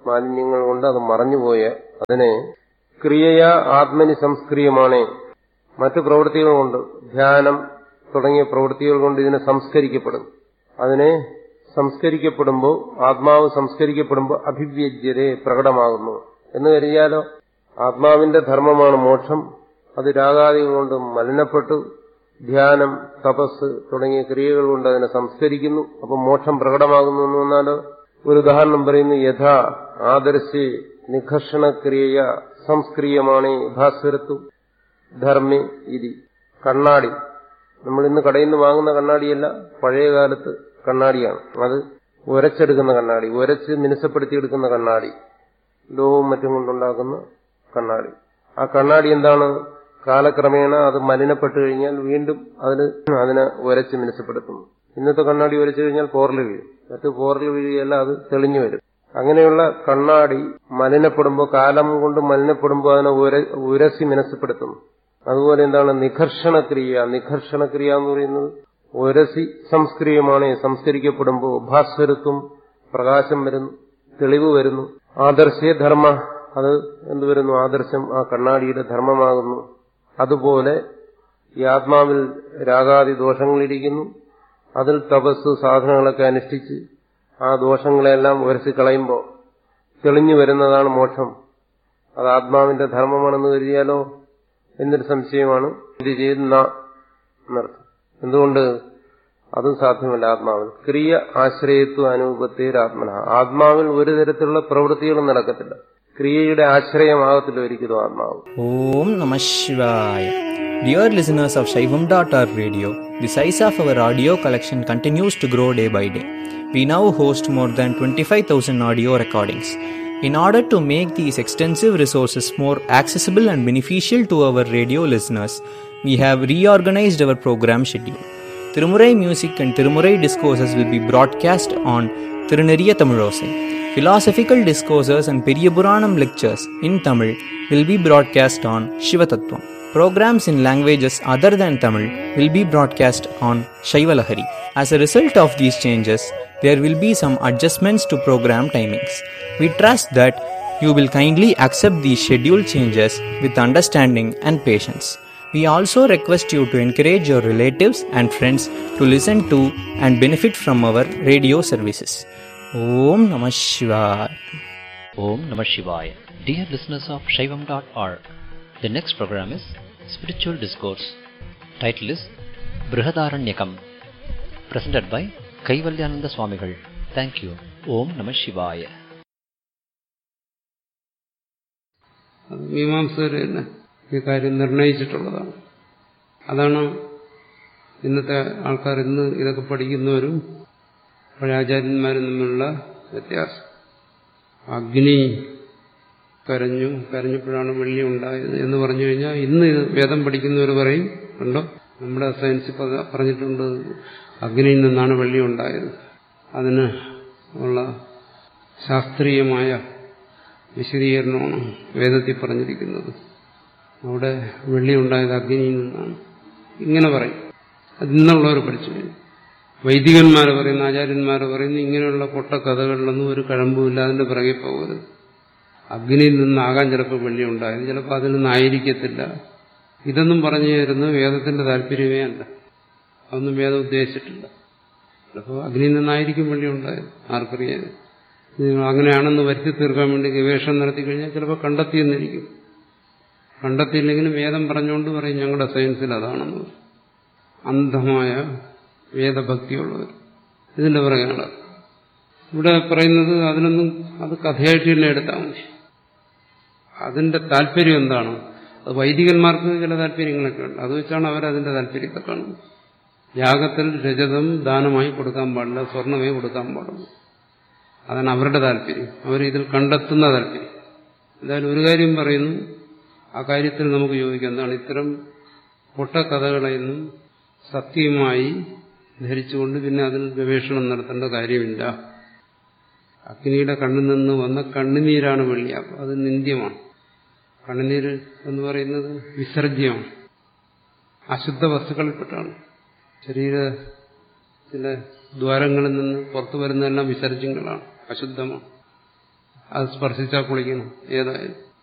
മാലിന്യങ്ങൾ കൊണ്ട് അത് മറഞ്ഞുപോയ അതിനെ ക്രിയയ ആത്മനി സംസ്ക്രിയമാണ് മറ്റു പ്രവൃത്തികൾ കൊണ്ട് ധ്യാനം തുടങ്ങിയ പ്രവൃത്തികൾ കൊണ്ട് ഇതിനെ സംസ്കരിക്കപ്പെടും അതിനെ സംസ്കരിക്കപ്പെടുമ്പോൾ ആത്മാവ് സംസ്കരിക്കപ്പെടുമ്പോൾ അഭിവ്യജ്യതയെ പ്രകടമാകുന്നു എന്ന് കരുതിയാലോ ആത്മാവിന്റെ ധർമ്മമാണ് മോക്ഷം അത് രാഗാദികൾ കൊണ്ട് മലിനപ്പെട്ടു ധ്യാനം തപസ് തുടങ്ങിയ ക്രിയകൾ കൊണ്ട് അതിനെ സംസ്കരിക്കുന്നു അപ്പം മോക്ഷം പ്രകടമാകുന്നു എന്ന് വന്നാലോ ഒരു ഉദാഹരണം പറയുന്നു യഥാ ആദർശി നിഘർഷണക്രിയ സംസ്ക്രിയമാണ് ഭാസ്വരത്വം ധർമ്മി ഇതി കണ്ണാടി നമ്മൾ ഇന്ന് കടയിൽ നിന്ന് വാങ്ങുന്ന കണ്ണാടിയല്ല പഴയ കാലത്ത് കണ്ണാടിയാണ് അത് ഉരച്ചെടുക്കുന്ന കണ്ണാടി ഉരച്ച് മിനുസപ്പെടുത്തിയെടുക്കുന്ന കണ്ണാടി ലോഹവും മറ്റും കൊണ്ടുണ്ടാക്കുന്ന കണ്ണാടി ആ കണ്ണാടി എന്താണ് കാലക്രമേണ അത് മലിനപ്പെട്ടു കഴിഞ്ഞാൽ വീണ്ടും അതിന് അതിനെ ഉരച്ച് മിനുസപ്പെടുത്തുന്നു ഇന്നത്തെ കണ്ണാടി ഉരച്ചു കഴിഞ്ഞാൽ പോറൽ വീഴും മറ്റ് പോറൽ വീഴുകയല്ല അത് തെളിഞ്ഞു വരും അങ്ങനെയുള്ള കണ്ണാടി മലിനപ്പെടുമ്പോൾ കാലം കൊണ്ട് മലിനപ്പെടുമ്പോൾ അതിനെ ഉര ഉരസി മിനസപ്പെടുത്തുന്നു അതുപോലെ എന്താണ് നിഘർഷണക്രിയ നിഘർഷണക്രിയ എന്ന് പറയുന്നത് ഉരസി സംസ്ക്രിയമാണ് സംസ്കരിക്കപ്പെടുമ്പോൾ ഭാസ്വരത്വം പ്രകാശം വരുന്നു തെളിവ് വരുന്നു ആദർശേ ധർമ്മ അത് എന്ത് വരുന്നു ആദർശം ആ കണ്ണാടിയുടെ ധർമ്മമാകുന്നു അതുപോലെ ഈ ആത്മാവിൽ രാഗാദി ദോഷങ്ങളിരിക്കുന്നു അതിൽ തപസ് സാധനങ്ങളൊക്കെ അനുഷ്ഠിച്ച് ആ ദോഷങ്ങളെല്ലാം ഉരಸಿ കളയുമ്പോൾ തെളിഞ്ഞു വരുന്നതാണ് മോക്ഷം അത് ആത്മാവിന്റെ ധർമ്മമാണെന്ന് കരുതിയാലോ എന്നൊരു സംശയമാണ് ഇത് ചെയ്യുന്ന എന്നർത്ഥം എന്തുകൊണ്ട് അതും സാധ്യമല്ല ആത്മാവിൽ ക്രിയ ആശ്രയത്വ അനുപത്തേരാത്മന ആത്മാവിൽ ഒരു തരത്തിലുള്ള പ്രവൃത്തികളും നടക്കത്തില്ല ക്രിയയുടെ ആശ്രയമാകത്തില്ല ഒരിക്കലും ആത്മാവ് Om Namah Shivaya. Dear listeners of Shaivam.org radio, the size of our audio collection continues to grow day by day. We now host more than 25,000 audio recordings. In order to make these extensive resources more accessible and beneficial to our radio listeners, we have reorganized our program schedule. Tirumurai music and Tirumurai discourses will be broadcast on Tiruneriya Tamilosai. Philosophical discourses and Periyapuranam lectures in Tamil will be broadcast on Shivatattvam. Programs in languages other than Tamil will be broadcast on Shaivalahari. As a result of these changes, there will be some adjustments to program timings. We trust that you will kindly accept these schedule changes with understanding and patience. We also request you to encourage your relatives and friends to listen to and benefit from our radio services. Om Namah Shivaya. Om Namah Shivaya. Dear listeners of Shaivam.org, the next program is Spiritual Discourse. Title is Brihadaranyakam. Presented by Kaivalyananda Swamigal. Thank you. Om Namah Shivaya. അത് മീമാംസകർ തന്നെ ഈ കാര്യം നിർണയിച്ചിട്ടുള്ളതാണ് അതാണ് ഇന്നത്തെ ആൾക്കാർ ഇന്ന് ഇതൊക്കെ പഠിക്കുന്നവരും പഴയ ആചാര്യന്മാരും തമ്മിലുള്ള വ്യത്യാസം അഗ്നി കരഞ്ഞു കരഞ്ഞപ്പോഴാണ് വെള്ളി ഉണ്ടായത് എന്ന് പറഞ്ഞു കഴിഞ്ഞാൽ ഇന്ന് ഇത് വേദം പഠിക്കുന്നവർ പറയും ഉണ്ടോ നമ്മുടെ സയൻസ് പറഞ്ഞിട്ടുണ്ട് അഗ്നിയിൽ നിന്നാണ് വെള്ളി ഉണ്ടായത് അതിന് ഉള്ള ശാസ്ത്രീയമായ വിശദീകരണമാണ് വേദത്തിൽ പറഞ്ഞിരിക്കുന്നത് അവിടെ വെള്ളി ഉണ്ടായത് അഗ്നിയിൽ നിന്നാണ് ഇങ്ങനെ പറയും അത് ഇന്നുള്ളവർ പഠിച്ചു കഴിഞ്ഞു വൈദികന്മാർ പറയുന്ന ആചാര്യന്മാർ പറയുന്ന ഇങ്ങനെയുള്ള പൊട്ട കഥകളിലൊന്നും ഒരു കഴമ്പുമില്ല അതിന്റെ പിറകെ പോകരുത് അഗ്നിയിൽ നിന്നാകാൻ ചിലപ്പോൾ വെള്ളി ഉണ്ടായത് ചിലപ്പോൾ അതിൽ നിന്നായിരിക്കത്തില്ല ഇതൊന്നും പറഞ്ഞു തരുന്നത് വേദത്തിന്റെ താല്പര്യമേ അല്ല അതൊന്നും വേദം ഉദ്ദേശിച്ചിട്ടില്ല ചിലപ്പോൾ അഗ്നിയിൽ നിന്നായിരിക്കും വെള്ളി ഉണ്ടായത് ആർക്കറിയാതെ നിങ്ങൾ അങ്ങനെയാണെന്ന് വരുത്തി തീർക്കാൻ വേണ്ടി ഗവേഷണം നടത്തി കഴിഞ്ഞാൽ ചിലപ്പോൾ കണ്ടെത്തിയെന്നിരിക്കും കണ്ടെത്തിയില്ലെങ്കിലും വേദം പറഞ്ഞുകൊണ്ട് പറയും ഞങ്ങളുടെ സയൻസിൽ അതാണെന്ന് പറയും. അന്ധമായ വേദഭക്തിയുള്ളവർ ഇതിന്റെ പുറകെ നടക്കും ഇവിടെ പറയുന്നത് അതിനൊന്നും അത് കഥയായിട്ട് തന്നെ എടുത്താൽ മതി അതിന്റെ താല്പര്യം എന്താണ് അത് വൈദികന്മാർക്ക് ചില താല്പര്യങ്ങളൊക്കെ ഉണ്ട് അത് വെച്ചാണ് അവർ അതിന്റെ താല്പര്യത്തെ കാണുന്നത് യാഗത്തിൽ രജതം ദാനമായി കൊടുക്കാൻ പാടില്ല സ്വർണമേ കൊടുക്കാൻ പാടുള്ളൂ അതാണ് അവരുടെ താല്പര്യം അവർ ഇതിൽ കണ്ടെത്തുന്ന താല്പര്യം എന്തായാലും ഒരു കാര്യം പറയുന്നു ആ കാര്യത്തിൽ നമുക്ക് യോജിക്കാം എന്താണ് ഇത്തരം പൊട്ടക്കഥകളെയൊന്നും സത്യമായി ധരിച്ചുകൊണ്ട് പിന്നെ അതിൽ ഗവേഷണം നടത്തേണ്ട കാര്യമില്ല അഗ്നിയുടെ കണ്ണിൽ നിന്ന് വന്ന കണ്ണുനീരാണ് വെള്ളി അപ്പോൾ അത് നിന്ദ്യമാണ് കണ്ണുനീര് എന്ന് പറയുന്നത് വിസർജ്യമാണ് അശുദ്ധ വസ്തുക്കളിൽപ്പെട്ടാണ് ശരീരത്തിലെ ദ്വാരങ്ങളിൽ നിന്ന് പുറത്തു വരുന്നതെല്ലാം വിസർജ്യങ്ങളാണ് അശുദ്ധമാണ് അത് സ്പർശിച്ചാൽ കുളിക്കണം ഏതായാലും